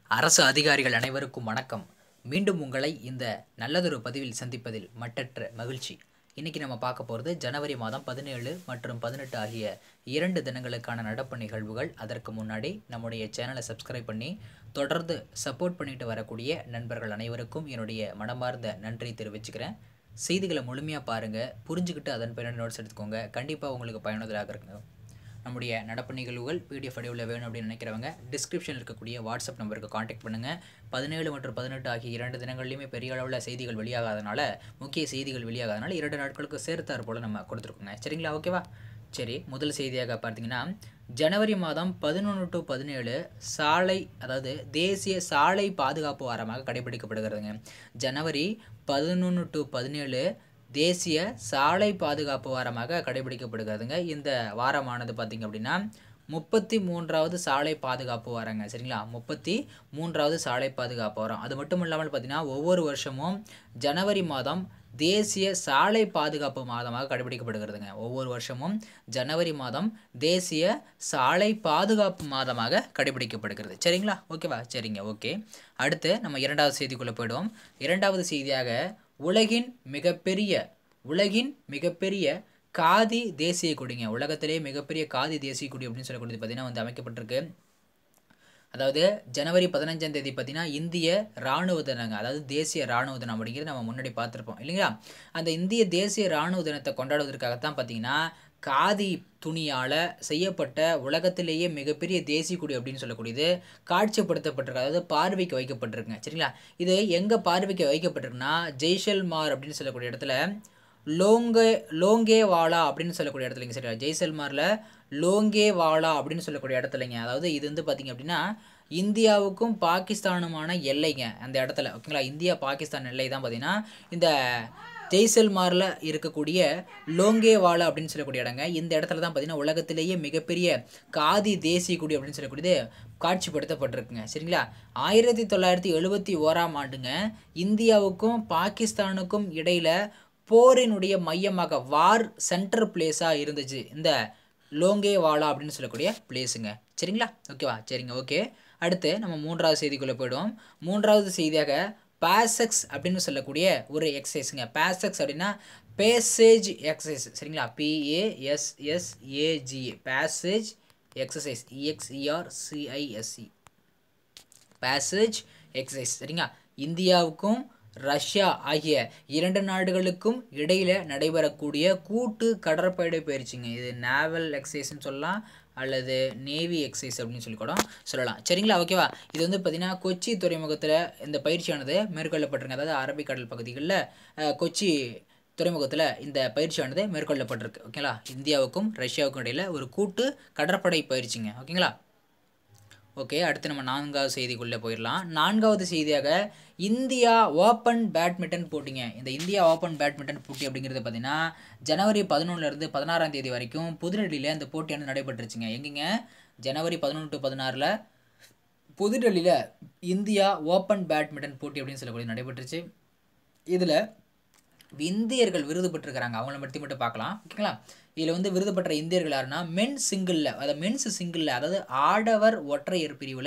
அரசு அதிகாரிகள் அனைவருக்கும் வணக்கம் மீண்டும் உங்களை இந்த நல்லதொரு பதிவில் சந்திப்பதில் மட்டற்ற மகிழ்ச்சி இன்னைக்கு நம்ம பார்க்க போகிறது ஜனவரி மாதம் பதினேழு மற்றும் பதினெட்டு ஆகிய இரண்டு தினங்களுக்கான நடப்பு நிகழ்வுகள் அதற்கு முன்னாடி நம்முடைய சேனலை சப்ஸ்கிரைப் பண்ணி தொடர்ந்து சப்போர்ட் பண்ணிட்டு வரக்கூடிய நண்பர்கள் அனைவருக்கும் என்னுடைய மனமார்ந்த நன்றி தெரிவிச்சுக்கிறேன் செய்திகளை முழுமையாக பாருங்கள் புரிஞ்சுக்கிட்டு அதன் பின்னாடி நோட்ஸ் எடுத்துக்கோங்க கண்டிப்பாக உங்களுக்கு பயனுள்ளதாக இருக்குங்க நம்முடைய நடப்பு நிகழ்வுகள் பிடிஎஃப் வடிவில் வேணும் அப்படின்னு நினைக்கிறவங்க டிஸ்கிரிப்ஷனில் இருக்கக்கூடிய வாட்ஸ்அப் நம்பருக்கு காண்டாக்ட் பண்ணுங்கள் பதினேழு மற்றும் பதினெட்டு ஆகிய இரண்டு தினங்கள்லையுமே பெரிய அளவில் செய்திகள் வெளியாகாதனால முக்கிய செய்திகள் வெளியாகாதனால இரண்டு நாட்களுக்கு சேர்த்தார் போல் நம்ம கொடுத்துருக்கோங்க சரிங்களா ஓகேவா சரி முதல் செய்தியாக பார்த்தீங்கன்னா ஜனவரி மாதம் பதினொன்று டு பதினேழு சாலை அதாவது தேசிய சாலை பாதுகாப்பு வாரமாக கடைபிடிக்கப்படுகிறதுங்க ஜனவரி பதினொன்று டு பதினேழு தேசிய சாலை பாதுகாப்பு வாரமாக கடைபிடிக்கப்படுகிறதுங்க இந்த வாரமானது பார்த்திங்க அப்படின்னா முப்பத்தி மூன்றாவது சாலை பாதுகாப்பு வாரங்க சரிங்களா முப்பத்தி மூன்றாவது சாலை பாதுகாப்பு வாரம் அது மட்டும் இல்லாமல் பார்த்திங்கன்னா ஒவ்வொரு வருஷமும் ஜனவரி மாதம் தேசிய சாலை பாதுகாப்பு மாதமாக கடைபிடிக்கப்படுகிறதுங்க ஒவ்வொரு வருஷமும் ஜனவரி மாதம் தேசிய சாலை பாதுகாப்பு மாதமாக கடைபிடிக்கப்படுகிறது சரிங்களா ஓகேவா சரிங்க ஓகே அடுத்து நம்ம இரண்டாவது செய்திக்குள்ளே போயிடுவோம் இரண்டாவது செய்தியாக உலகின் மிகப்பெரிய உலகின் மிகப்பெரிய காதி தேசிய கொடிங்க உலகத்திலே மிகப்பெரிய காதி தேசிய கொடி அப்படின்னு சொல்லக்கூடியது பார்த்தீங்கன்னா வந்து அமைக்கப்பட்டிருக்கு அதாவது ஜனவரி பதினஞ்சாம் தேதி பார்த்தீங்கன்னா இந்திய இராணுவ தினங்க அதாவது தேசிய இராணுவ தினம் அப்படிங்கிறது நம்ம முன்னாடி பார்த்துருப்போம் இல்லைங்களா அந்த இந்திய தேசிய இராணுவ தினத்தை கொண்டாடுவதற்காகத்தான் பார்த்தீங்கன்னா காதி துணியால் செய்யப்பட்ட உலகத்திலேயே மிகப்பெரிய தேசிய கொடி அப்படின்னு சொல்லக்கூடியது காட்சிப்படுத்தப்பட்டிருக்கு அதாவது பார்வைக்கு வைக்கப்பட்டிருக்குங்க சரிங்களா இது எங்கே பார்வைக்கு வைக்கப்பட்டிருக்குன்னா ஜெய்சல்மார் அப்படின்னு சொல்லக்கூடிய இடத்துல லோங்கே லோங்கேவாலா அப்படின்னு சொல்லக்கூடிய இடத்துலங்க சரி ஜெய்சல்மாரில் லோங்கேவாலா அப்படின்னு சொல்லக்கூடிய இடத்துலங்க அதாவது இது வந்து பார்த்திங்க அப்படின்னா இந்தியாவுக்கும் பாகிஸ்தானுமான எல்லைங்க அந்த இடத்துல ஓகேங்களா இந்தியா பாகிஸ்தான் எல்லை தான் பார்த்திங்கன்னா இந்த ஜெய்சல்மாரில் இருக்கக்கூடிய லோங்கேவாலா அப்படின்னு சொல்லக்கூடிய இடங்க இந்த இடத்துல தான் பார்த்திங்கன்னா உலகத்திலேயே மிகப்பெரிய காதி தேசிய குடி அப்படின்னு சொல்லக்கூடியது காட்சிப்படுத்தப்பட்டிருக்குங்க சரிங்களா ஆயிரத்தி தொள்ளாயிரத்தி எழுபத்தி ஓராம் ஆண்டுங்க இந்தியாவுக்கும் பாகிஸ்தானுக்கும் இடையில் போரினுடைய மையமாக வார் சென்டர் பிளேஸாக இருந்துச்சு இந்த லோங்கேவாலா அப்படின்னு சொல்லக்கூடிய பிளேஸுங்க சரிங்களா ஓகேவா சரிங்க ஓகே அடுத்து நம்ம மூன்றாவது செய்திக்குள்ளே போயிடுவோம் மூன்றாவது செய்தியாக பேசெக்ஸ் அப்படின்னு சொல்லக்கூடிய ஒரு எக்ஸசைஸுங்க பேசெக்ஸ் அப்படின்னா பேசேஜ் எக்ஸசைஸ் சரிங்களா P A S S A G passage exercise E X E R C I S C passage exercise சரிங்களா இந்தியாவுக்கும் ரஷ்யா ஆகிய இரண்டு நாடுகளுக்கும் இடையில் நடைபெறக்கூடிய கூட்டு கடற்படை பயிற்சிங்க இது நேவல் எக்ஸசைஸ்னு சொல்லலாம் அல்லது நேவி எக்ஸசைஸ் அப்படின்னு சொல்லி கூட சொல்லலாம் சரிங்களா ஓகேவா இது வந்து பார்த்திங்கன்னா கொச்சி துறைமுகத்தில் இந்த பயிற்சியானது மேற்கொள்ளப்பட்டிருக்கு அதாவது அரபிக்கடல் பகுதிகளில் கொச்சி துறைமுகத்தில் இந்த பயிற்சியானது மேற்கொள்ளப்பட்டிருக்கு ஓகேங்களா இந்தியாவுக்கும் ரஷ்யாவுக்கும் இடையில் ஒரு கூட்டு கடற்படை பயிற்சிங்க ஓகேங்களா ஓகே அடுத்து நம்ம நான்காவது செய்திக்குள்ளே போயிடலாம் நான்காவது செய்தியாக இந்தியா ஓப்பன் பேட்மிண்டன் போட்டிங்க இந்த இந்தியா ஓப்பன் பேட்மிண்டன் போட்டி அப்படிங்கிறது பார்த்தீங்கன்னா ஜனவரி பதினொன்றுலேருந்து பதினாறாம் தேதி வரைக்கும் புதுடெல்லியில் இந்த போட்டியானது நடைபெற்றுச்சுங்க எங்கேங்க ஜனவரி பதினொன்று டு பதினாறில் புதுடெல்லியில் இந்தியா ஓப்பன் பேட்மிண்டன் போட்டி அப்படின்னு சொல்லக்கூடிய நடைபெற்றுச்சு இதில் இந்தியர்கள் விருது பெற்றிருக்கிறாங்க அவங்கள பற்றி மட்டும் பார்க்கலாம் ஓகேங்களா இதில் வந்து விருது பெற்ற இந்தியர்கள் யாருன்னா மென் சிங்கிளில் அதாவது மென்ஸ் சிங்கிளில் அதாவது ஆடவர் ஒற்றையர் பிரிவில்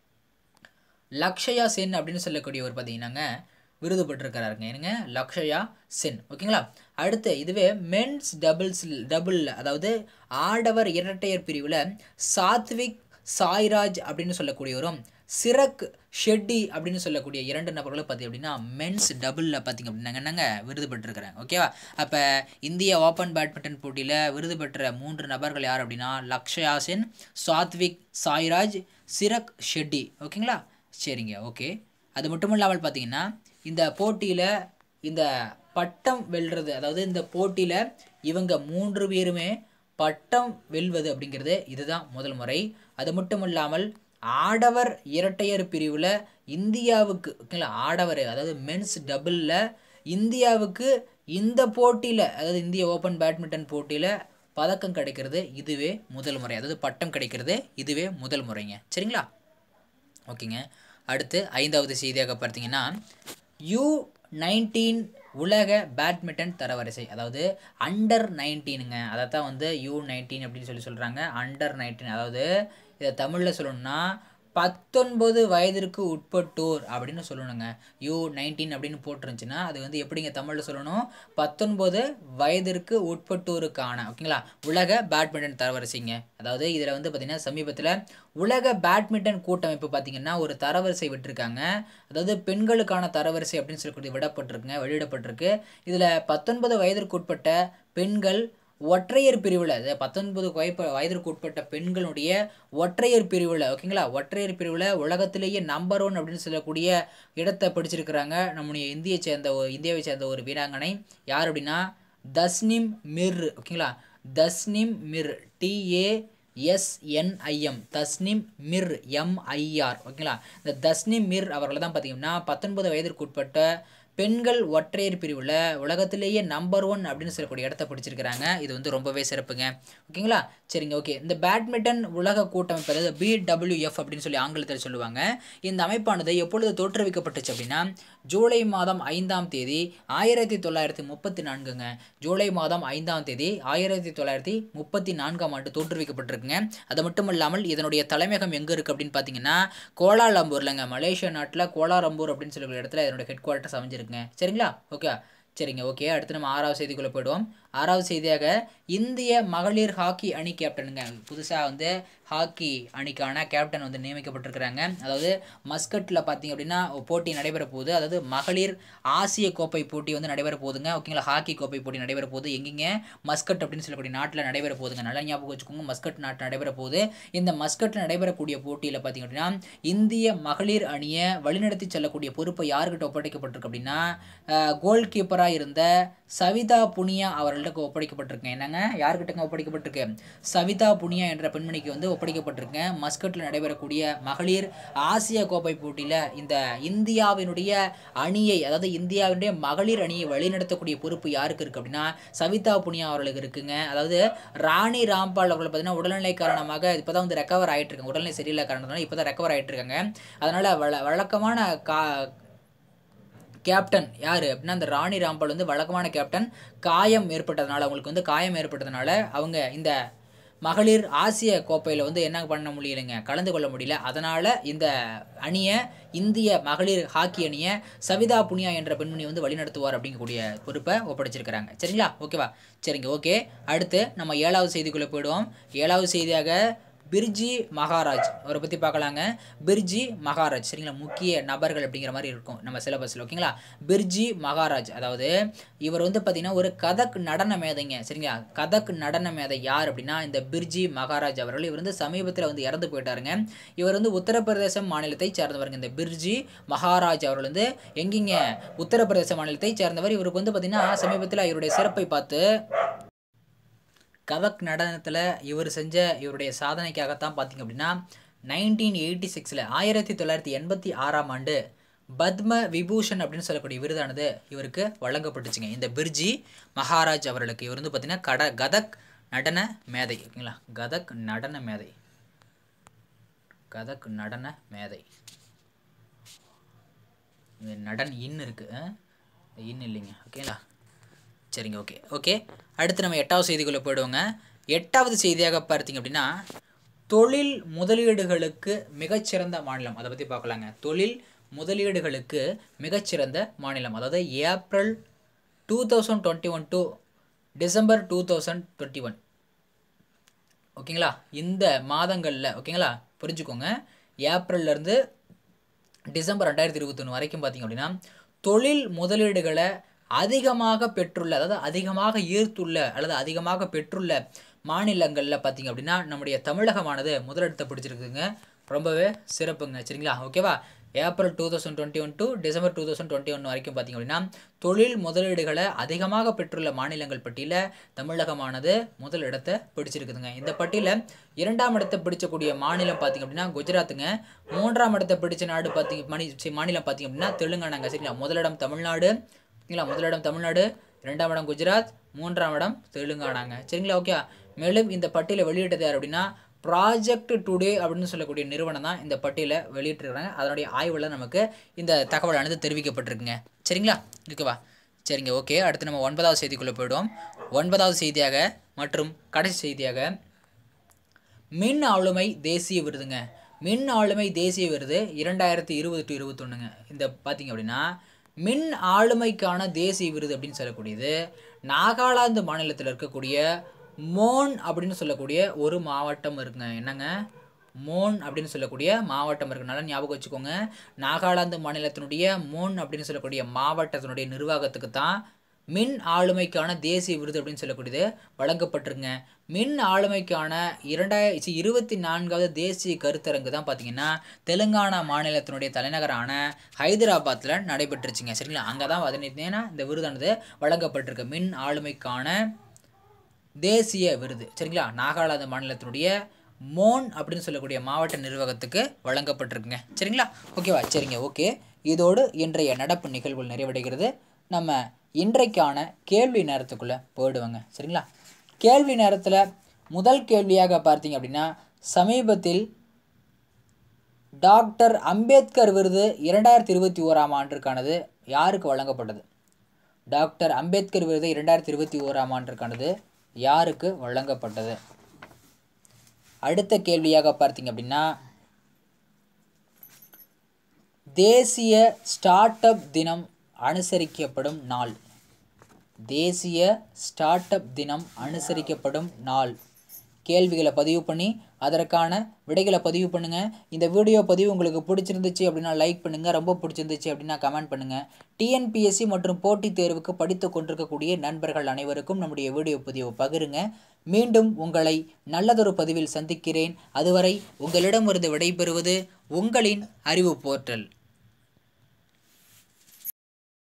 லக்ஷயா சென் அப்படின்னு சொல்லக்கூடியவர் பார்த்தீங்கன்னாங்க விருது பெற்றிருக்கிறாருங்க என்னங்க லக்ஷயா சென் ஓகேங்களா அடுத்து இதுவே மென்ஸ் டபுள்ஸ் டபுள் அதாவது ஆடவர் இரட்டையர் பிரிவில் சாத்விக் சாய்ராஜ் அப்படின்னு சொல்லக்கூடியவரும் சிரக் ஷெட்டி அப்படின்னு சொல்லக்கூடிய இரண்டு நபர்களும் பார்த்தி அப்படின்னா மென்ஸ் டபுளில் பார்த்திங்க அப்படின்னாங்க என்னங்க விருது பெற்றிருக்கிறாங்க ஓகேவா அப்போ இந்திய ஓப்பன் பேட்மிண்டன் போட்டியில் விருது பெற்ற மூன்று நபர்கள் யார் அப்படின்னா லக்ஷயா சென் சாத்விக் சாய்ராஜ் சிரக் ஷெட்டி ஓகேங்களா சரிங்க ஓகே அது மட்டும் இல்லாமல் பார்த்தீங்கன்னா இந்த போட்டியில் இந்த பட்டம் வெல்றது அதாவது இந்த போட்டியில் இவங்க மூன்று பேருமே பட்டம் வெல்வது அப்படிங்கிறது இதுதான் முதல் முறை அது மட்டும் இல்லாமல் ஆடவர் இரட்டையர் பிரிவில் இந்தியாவுக்கு ஓகேங்களா ஆடவர் அதாவது மென்ஸ் டபுளில் இந்தியாவுக்கு இந்த போட்டியில் அதாவது இந்திய ஓப்பன் பேட்மிண்டன் போட்டியில் பதக்கம் கிடைக்கிறது இதுவே முதல் முறை அதாவது பட்டம் கிடைக்கிறது இதுவே முதல் முறைங்க சரிங்களா ஓகேங்க அடுத்து ஐந்தாவது செய்தியாக பார்த்தீங்கன்னா யூ நைன்டீன் உலக பேட்மிண்டன் தரவரிசை அதாவது அண்டர் நைன்டீனுங்க அதை தான் வந்து யூ நைன்டீன் அப்படின்னு சொல்லி சொல்கிறாங்க அண்டர் நைன்டீன் அதாவது இதை தமிழில் சொல்லணும்னா பத்தொன்பது வயதிற்கு உட்பட்டோர் அப்படின்னு சொல்லணுங்க யூ நைன்டீன் அப்படின்னு போட்டுருந்துச்சுன்னா அது வந்து எப்படிங்க தமிழில் சொல்லணும் பத்தொன்பது வயதிற்கு உட்பட்டோருக்கான ஓகேங்களா உலக பேட்மிண்டன் தரவரிசைங்க அதாவது இதில் வந்து பார்த்திங்கன்னா சமீபத்தில் உலக பேட்மிண்டன் கூட்டமைப்பு பார்த்திங்கன்னா ஒரு தரவரிசை விட்டுருக்காங்க அதாவது பெண்களுக்கான தரவரிசை அப்படின்னு சொல்லக்கூடிய விடப்பட்டிருக்குங்க வெளியிடப்பட்டிருக்கு இதில் பத்தொன்பது வயதிற்கு உட்பட்ட பெண்கள் ஒற்றையர் பிரிவில் அதாவது பத்தொன்பது வயப்ப வயதிற்கு உட்பட்ட பெண்களுடைய ஒற்றையர் பிரிவில் ஓகேங்களா ஒற்றையர் பிரிவில் உலகத்திலேயே நம்பர் ஒன் அப்படின்னு சொல்லக்கூடிய இடத்தை பிடிச்சிருக்கிறாங்க நம்முடைய இந்தியை சேர்ந்த ஒரு இந்தியாவை சேர்ந்த ஒரு வீராங்கனை யார் அப்படின்னா தஸ்னிம் மிர் ஓகேங்களா Tasnim Mir T A S N I M Tasnim Mir M I R ஓகேங்களா இந்த தஸ்னிம் மிர் அவர்களை தான் பார்த்தீங்கன்னா பத்தொன்பது வயதிற்கு உட்பட்ட பெண்கள் ஒற்றையர் பிரிவில் உலகத்திலேயே நம்பர் ஒன் அப்படின்னு சொல்லக்கூடிய இடத்த பிடிச்சிருக்கிறாங்க இது வந்து ரொம்பவே சிறப்புங்க ஓகேங்களா சரிங்க ஓகே இந்த பேட்மிண்டன் உலக கூட்டமைப்பு அதாவது பிடபிள்யூஎஃப் அப்படின்னு சொல்லி ஆங்கிலத்தில் சொல்லுவாங்க இந்த அமைப்பானது எப்பொழுது தோற்றுவிக்கப்பட்டுச்சு அப்படின்னா ஜூலை மாதம் ஐந்தாம் தேதி ஆயிரத்தி தொள்ளாயிரத்தி முப்பத்தி நான்குங்க ஜூலை மாதம் ஐந்தாம் தேதி ஆயிரத்தி தொள்ளாயிரத்தி முப்பத்தி நான்காம் ஆண்டு தோற்றுவிக்கப்பட்டிருக்குங்க அது மட்டும் இல்லாமல் இதனுடைய தலைமையகம் எங்கே இருக்குது அப்படின்னு பார்த்தீங்கன்னா கோலாலம்பூர்லங்க மலேசியா நாட்டில் கோலாலம்பூர் அப்படின்னு சொல்லக்கூடிய இடத்துல இதனுடைய ஹெட் குவார்ட்டர்ஸ் அமைஞ்சிருக்குங்க சரிங்களா ஓகே சரிங்க ஓகே அடுத்து நம்ம ஆறாவது செய்திக்குள்ளே போயிடுவோம் ஆறாவது செய்தியாக இந்திய மகளிர் ஹாக்கி அணி கேப்டனுங்க புதுசாக வந்து ஹாக்கி அணிக்கான கேப்டன் வந்து நியமிக்கப்பட்டிருக்கிறாங்க அதாவது மஸ்கட்டில் பார்த்தீங்க அப்படின்னா போட்டி நடைபெற போகுது அதாவது மகளிர் ஆசிய கோப்பை போட்டி வந்து நடைபெற போகுதுங்க ஓகேங்களா ஹாக்கி கோப்பை போட்டி நடைபெற போகுது எங்கெங்க மஸ்கட் அப்படின்னு சொல்லக்கூடிய நாட்டில் நடைபெற போகுதுங்க நல்லா ஞாபகம் வச்சுக்கோங்க மஸ்கட் நாட்டில் நடைபெற போகுது இந்த மஸ்கட்டில் நடைபெறக்கூடிய போட்டியில் பார்த்தீங்க அப்படின்னா இந்திய மகளிர் அணியை வழிநடத்தி செல்லக்கூடிய பொறுப்பை யாருக்கிட்ட ஒப்படைக்கப்பட்டிருக்கு அப்படின்னா கோல் கீப்பராக இருந்த சவிதா புனியா அவர்களுக்கு ஒப்படைக்கப்பட்டிருக்கு என்னங்க யாருக்கிட்டங்க ஒப்படைக்கப்பட்டிருக்கு சவிதா புனியா என்ற பெண்மணிக்கு வந்து ஒப்படைக்கப்பட்டிருக்கு மஸ்கட்டில் நடைபெறக்கூடிய மகளிர் ஆசிய கோப்பை போட்டியில் இந்த இந்தியாவினுடைய அணியை அதாவது இந்தியாவினுடைய மகளிர் அணியை வழிநடத்தக்கூடிய பொறுப்பு யாருக்கு இருக்குது அப்படின்னா சவிதா புனியா அவர்களுக்கு இருக்குங்க அதாவது ராணி ராம்பால் அவர்கள் பார்த்தீங்கன்னா உடல்நிலை காரணமாக இப்போ தான் வந்து ரெக்கவர் ஆகிட்டு இருக்காங்க உடல்நிலை சரியில்லை காரணத்தினால இப்போ தான் ரெக்கவர் ஆகிட்டு இருக்காங்க அதனால் வழ வழக்கமான கா கேப்டன் யார் அப்படின்னா அந்த ராணி ராம்பால் வந்து வழக்கமான கேப்டன் காயம் ஏற்பட்டதுனால அவங்களுக்கு வந்து காயம் ஏற்பட்டதுனால அவங்க இந்த மகளிர் ஆசிய கோப்பையில் வந்து என்ன பண்ண முடியலைங்க கலந்து கொள்ள முடியல அதனால் இந்த அணியை இந்திய மகளிர் ஹாக்கி அணியை சவிதா புனியா என்ற பெண்மணி வந்து வழிநடத்துவார் அப்படிங்கக்கூடிய பொறுப்பை ஒப்படைச்சிருக்கிறாங்க சரிங்களா ஓகேவா சரிங்க ஓகே அடுத்து நம்ம ஏழாவது செய்திக்குள்ளே போயிடுவோம் ஏழாவது செய்தியாக பிர்ஜி மகாராஜ் அவரை பற்றி பார்க்கலாங்க பிர்ஜி மகாராஜ் சரிங்களா முக்கிய நபர்கள் அப்படிங்கிற மாதிரி இருக்கும் நம்ம சிலபஸில் ஓகேங்களா பிர்ஜி மகாராஜ் அதாவது இவர் வந்து பார்த்திங்கன்னா ஒரு கதக் நடன மேதைங்க சரிங்களா கதக் நடன மேதை யார் அப்படின்னா இந்த பிர்ஜி மகாராஜ் அவர்கள் இவர் வந்து சமீபத்தில் வந்து இறந்து போயிட்டாருங்க இவர் வந்து உத்தரப்பிரதேசம் மாநிலத்தை சேர்ந்தவருங்க இந்த பிர்ஜி மகாராஜ் அவர்கள் வந்து எங்கேங்க உத்தரப்பிரதேச மாநிலத்தை சேர்ந்தவர் இவருக்கு வந்து பார்த்திங்கன்னா சமீபத்தில் இவருடைய சிறப்பை பார்த்து கதக் நடனத்தில் இவர் செஞ்ச இவருடைய சாதனைக்காகத்தான் பார்த்திங்க அப்படின்னா நைன்டீன் எயிட்டி சிக்ஸில் ஆயிரத்தி தொள்ளாயிரத்தி எண்பத்தி ஆறாம் ஆண்டு பத்ம விபூஷன் அப்படின்னு சொல்லக்கூடிய விருதானது இவருக்கு வழங்கப்பட்டுச்சுங்க இந்த பிர்ஜி மகாராஜ் அவர்களுக்கு இவர் வந்து பார்த்திங்கன்னா கட கதக் நடன மேதை ஓகேங்களா கதக் நடன மேதை கதக் நடன மேதை இந்த நடன் இன் இருக்குது இன் இல்லைங்க ஓகேங்களா சரிங்க ஓகே ஓகே அடுத்து நம்ம எட்டாவது செய்திக்குள்ளே போயிடுவோங்க எட்டாவது செய்தியாக பார்த்தீங்க அப்படின்னா தொழில் முதலீடுகளுக்கு மிகச்சிறந்த மாநிலம் அதை பற்றி பார்க்கலாங்க தொழில் முதலீடுகளுக்கு மிகச்சிறந்த மாநிலம் அதாவது April two thousand twenty one to December two thousand twenty one ஓகேங்களா இந்த மாதங்களில் ஓகேங்களா புரிஞ்சுக்கோங்க ஏப்ரல்லேருந்து டிசம்பர் ரெண்டாயிரத்தி இருபத்தொன்று வரைக்கும் பார்த்திங்க அப்படின்னா தொழில் முதலீடுகளை அதிகமாக பெற்றுள்ள அதாவது அதிகமாக ஈர்த்துள்ள அல்லது அதிகமாக பெற்றுள்ள மாநிலங்களில் பார்த்திங்க அப்படின்னா நம்முடைய தமிழகமானது முதலிடத்தை பிடிச்சிருக்குங்க ரொம்பவே சிறப்புங்க சரிங்களா ஓகேவா April two thousand twenty one to December two thousand twenty one வரைக்கும் பார்த்திங்க அப்படின்னா தொழில் முதலீடுகளை அதிகமாக பெற்றுள்ள மாநிலங்கள் பட்டியலில் தமிழகமானது முதல் இடத்தை பிடிச்சிருக்குதுங்க இந்த பட்டியலில் இரண்டாம் இடத்தை பிடிச்சக்கூடிய மாநிலம் பார்த்திங்க அப்படின்னா குஜராத்துங்க மூன்றாம் இடத்தை பிடிச்ச நாடு பார்த்திங்க மாநி மாநிலம் பார்த்திங்க அப்படின்னா தெலுங்கானாங்க சரிங்களா முதலிடம் தமிழ்நாடு சரிங்களா முதலிடம் தமிழ்நாடு இரண்டாம் இடம் குஜராத் மூன்றாம் இடம் தெலுங்கானாங்க சரிங்களா ஓகே மேலும் இந்த பட்டியலை வெளியிட்டது யார் அப்படின்னா ப்ராஜெக்ட் டுடே அப்படின்னு சொல்லக்கூடிய நிறுவனம் தான் இந்த பட்டியலை வெளியிட்டிருக்கிறாங்க அதனுடைய ஆய்வில் நமக்கு இந்த தகவலானது தெரிவிக்கப்பட்டிருக்குங்க சரிங்களா ஓகேவா சரிங்க ஓகே அடுத்து நம்ம ஒன்பதாவது செய்திக்குள்ளே போயிடுவோம் ஒன்பதாவது செய்தியாக மற்றும் கடைசி செய்தியாக மின் ஆளுமை தேசிய விருதுங்க மின் ஆளுமை தேசிய விருது இரண்டாயிரத்தி இருபது டு இருபத்தொன்னுங்க இந்த பார்த்தீங்க அப்படின்னா மின் ஆளுமைக்கான தேசிய விருது அப்படின்னு சொல்லக்கூடியது நாகாலாந்து மாநிலத்தில் இருக்கக்கூடிய மோன் அப்படின்னு சொல்லக்கூடிய ஒரு மாவட்டம் இருக்குங்க என்னங்க மோன் அப்படின்னு சொல்லக்கூடிய மாவட்டம் இருக்கு நல்லா ஞாபகம் வச்சுக்கோங்க நாகாலாந்து மாநிலத்தினுடைய மோன் அப்படின்னு சொல்லக்கூடிய மாவட்டத்தினுடைய நிர்வாகத்துக்கு தான் மின் ஆளுமைக்கான தேசிய விருது அப்படின்னு சொல்லக்கூடியது வழங்கப்பட்டிருங்க மின் ஆளுமைக்கான இரண்டாயிரத்தி இருபத்தி நான்காவது தேசிய கருத்தரங்கு தான் பார்த்தீங்கன்னா தெலுங்கானா மாநிலத்தினுடைய தலைநகரான ஹைதராபாத்தில் நடைபெற்றுச்சுங்க சரிங்களா அங்கே தான் அதனா இந்த விருதானது வழங்கப்பட்டிருக்கு மின் ஆளுமைக்கான தேசிய விருது சரிங்களா நாகாலாந்து மாநிலத்தினுடைய மோன் அப்படின்னு சொல்லக்கூடிய மாவட்ட நிர்வாகத்துக்கு வழங்கப்பட்டிருக்குங்க சரிங்களா ஓகேவா சரிங்க ஓகே இதோடு இன்றைய நடப்பு நிகழ்வுகள் நிறைவடைகிறது நம்ம இன்றைக்கான கேள்வி நேரத்துக்குள்ளே போயிடுவாங்க சரிங்களா கேள்வி நேரத்தில் முதல் கேள்வியாக பார்த்தீங்க அப்படின்னா சமீபத்தில் டாக்டர் அம்பேத்கர் விருது இரண்டாயிரத்தி இருபத்தி ஓராம் ஆண்டிற்கானது யாருக்கு வழங்கப்பட்டது டாக்டர் அம்பேத்கர் விருது இரண்டாயிரத்தி இருபத்தி ஓராம் ஆண்டிற்கானது யாருக்கு வழங்கப்பட்டது அடுத்த கேள்வியாக பார்த்தீங்க அப்படின்னா தேசிய ஸ்டார்ட் அப் தினம் அனுசரிக்கப்படும் நாள் தேசிய ஸ்டார்ட் அப் தினம் அனுசரிக்கப்படும் நாள் கேள்விகளை பதிவு பண்ணி அதற்கான விடைகளை பதிவு பண்ணுங்கள் இந்த வீடியோ பதிவு உங்களுக்கு பிடிச்சிருந்துச்சு அப்படின்னா லைக் பண்ணுங்கள் ரொம்ப பிடிச்சிருந்துச்சு அப்படின்னா கமெண்ட் பண்ணுங்கள் டிஎன்பிஎஸ்சி மற்றும் போட்டித் தேர்வுக்கு படித்து கொண்டிருக்கக்கூடிய நண்பர்கள் அனைவருக்கும் நம்முடைய வீடியோ பதிவை பகிருங்க மீண்டும் உங்களை நல்லதொரு பதிவில் சந்திக்கிறேன் அதுவரை உங்களிடமிருந்து விடைபெறுவது உங்களின் அறிவு போர்ட்டல்